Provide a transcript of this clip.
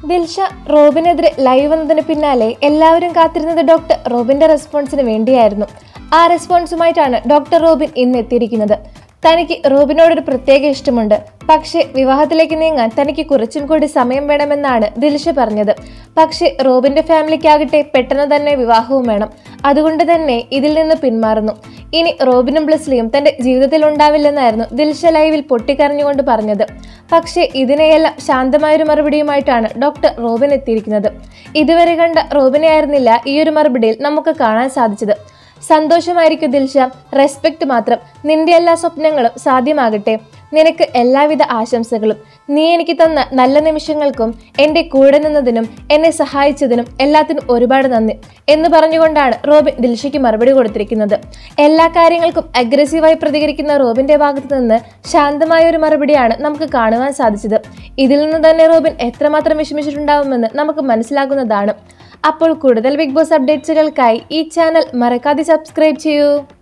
Dilsha റോബിനെതിരെ live വന്നതിന് പിന്നാലെ എല്ലാവരും കാത്തിരുന്നത് ഡോക്ടർ റോബിന്റെ റെസ്പോൺസിന് വേണ്ടിയായിരുന്നു ആ റെസ്പോൺസുമായിട്ടാണ് ഡോക്ടർ റോബിൻ ഇന്ന് എത്തിയിരിക്കുന്നത് തനിക്ക് റോബിനോടൊരു പ്രത്യേക ഇഷ്ടമുണ്ട് പക്ഷേ വിവാഹത്തിലേക്ക് നീങ്ങാൻ തനിക്ക് കുറച്ചും കൂടി സമയം വേണമെന്നാണ് ദിൽഷ പറഞ്ഞത് പക്ഷേ റോബിന്റെ ഫാമിലിക്കാകട്ടെ പെട്ടെന്ന് തന്നെ വിവാഹവും വേണം അതുകൊണ്ട് തന്നെ ഇതിൽ നിന്ന് പിന്മാറുന്നു ഇനി റോബിനും ബ്ലസ്ലിയും തന്റെ ജീവിതത്തിൽ ഉണ്ടാവില്ലെന്നായിരുന്നു ദിൽഷ ലൈവിൽ പൊട്ടിക്കരഞ്ഞുകൊണ്ട് പറഞ്ഞത് പക്ഷേ ഇതിനെയെല്ലാം ശാന്തമായൊരു മറുപടിയുമായിട്ടാണ് ഡോക്ടർ റോബിൻ എത്തിയിരിക്കുന്നത് ഇതുവരെ കണ്ട റോബിനെ ആയിരുന്നില്ല ഈ ഒരു മറുപടിയിൽ നമുക്ക് കാണാൻ സാധിച്ചത് സന്തോഷമായിരിക്കും ദിൽഷ റെസ്പെക്ട് മാത്രം നിന്റെ എല്ലാ സ്വപ്നങ്ങളും സാധ്യമാകട്ടെ നിനക്ക് എല്ലാവിധ ആശംസകളും നീ എനിക്ക് തന്ന നല്ല നിമിഷങ്ങൾക്കും എൻ്റെ കൂടെ നിന്നതിനും എന്നെ സഹായിച്ചതിനും എല്ലാത്തിനും ഒരുപാട് നന്ദി എന്ന് പറഞ്ഞുകൊണ്ടാണ് റോബിൻ ദിൽഷയ്ക്ക് മറുപടി കൊടുത്തിരിക്കുന്നത് എല്ലാ കാര്യങ്ങൾക്കും അഗ്രസീവായി പ്രതികരിക്കുന്ന റോബിന്റെ ഭാഗത്തു നിന്ന് ശാന്തമായ ഒരു മറുപടിയാണ് നമുക്ക് കാണുവാൻ സാധിച്ചത് ഇതിൽ നിന്ന് തന്നെ റോബിൻ എത്രമാത്രം വിഷമിച്ചിട്ടുണ്ടാവുമെന്ന് നമുക്ക് മനസ്സിലാകുന്നതാണ് അപ്പോൾ കൂടുതൽ ബിഗ് ബോസ് അപ്ഡേറ്റ്സുകൾക്കായി ഈ ചാനൽ മറക്കാതെ സബ്സ്ക്രൈബ് ചെയ്യൂ